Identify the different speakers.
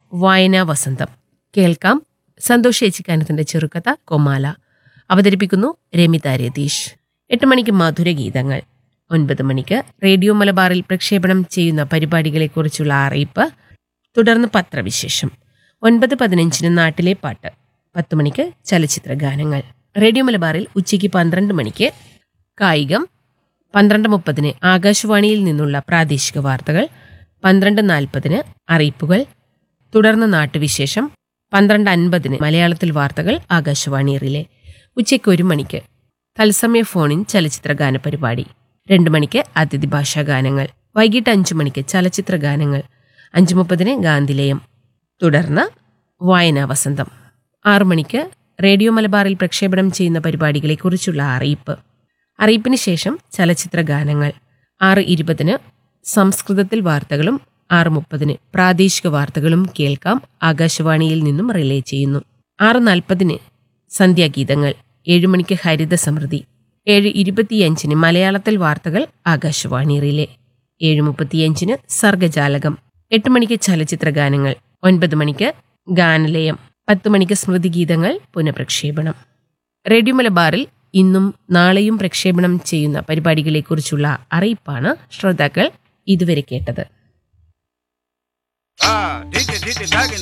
Speaker 1: വായനാ വസന്തം കേൾക്കാം സന്തോഷ് ഏച്ചിക്കാനത്തിന്റെ ചെറുകഥ കൊമാല അവതരിപ്പിക്കുന്നു രമിത രതീഷ് എട്ട് മണിക്ക് മധുരഗീതങ്ങൾ ഒൻപത് മണിക്ക് റേഡിയോ മലബാറിൽ പ്രക്ഷേപണം ചെയ്യുന്ന പരിപാടികളെക്കുറിച്ചുള്ള അറിയിപ്പ് തുടർന്ന് പത്രവിശേഷം ഒൻപത് പതിനഞ്ചിന് നാട്ടിലെ പാട്ട് പത്ത് മണിക്ക് ചലച്ചിത്ര ഗാനങ്ങൾ റേഡിയോ മലബാറിൽ ഉച്ചയ്ക്ക് പന്ത്രണ്ട് മണിക്ക് കായികം പന്ത്രണ്ട് മുപ്പതിന് ആകാശവാണിയിൽ നിന്നുള്ള പ്രാദേശിക വാർത്തകൾ പന്ത്രണ്ട് നാൽപ്പതിന് അറിയിപ്പുകൾ തുടർന്ന് നാട്ടുവിശേഷം പന്ത്രണ്ട് അൻപതിന് മലയാളത്തിൽ വാർത്തകൾ ആകാശവാണി റിലേ ഉച്ചയ്ക്ക് ഒരു മണിക്ക് തത്സമയ ഫോണിൻ ചലച്ചിത്ര ഗാന പരിപാടി രണ്ട് മണിക്ക് അതിഥി ഭാഷാ ഗാനങ്ങൾ വൈകിട്ട് അഞ്ചു മണിക്ക് ചലച്ചിത്ര ഗാനങ്ങൾ അഞ്ചു മുപ്പതിന് ഗാന്ധിലയം തുടർന്ന് വായനാ വസന്തം ആറു മണിക്ക് റേഡിയോ മലബാറിൽ പ്രക്ഷേപണം ചെയ്യുന്ന പരിപാടികളെക്കുറിച്ചുള്ള അറിയിപ്പ് അറിയിപ്പിന് ശേഷം ചലച്ചിത്ര ഗാനങ്ങൾ ആറ് ഇരുപതിന് സംസ്കൃതത്തിൽ വാർത്തകളും ആറ് മുപ്പതിന് പ്രാദേശിക വാർത്തകളും കേൾക്കാം ആകാശവാണിയിൽ നിന്നും റിലേ ചെയ്യുന്നു ആറ് നാൽപ്പതിന് സന്ധ്യാഗീതങ്ങൾ ഏഴുമണിക്ക് ഹരിത സമൃദ്ധി ഏഴ് ഇരുപത്തിയഞ്ചിന് മലയാളത്തിൽ വാർത്തകൾ ആകാശവാണി റിലേ ഏഴ് മുപ്പത്തിയഞ്ചിന് സർഗജാലകം എട്ട് മണിക്ക് ചലച്ചിത്ര ഗാനങ്ങൾ ഒൻപത് മണിക്ക് ഗാനലയം പത്ത് മണിക്ക് സ്മൃതിഗീതങ്ങൾ പുനഃപ്രക്ഷേപണം റേഡിയോ മലബാറിൽ ഇന്നും നാളെയും പ്രക്ഷേപണം ചെയ്യുന്ന പരിപാടികളെക്കുറിച്ചുള്ള അറിയിപ്പാണ് ശ്രോതാക്കൾ ഇതുവരെ കേട്ടത്
Speaker 2: Ah, dig it, dig it, dag it.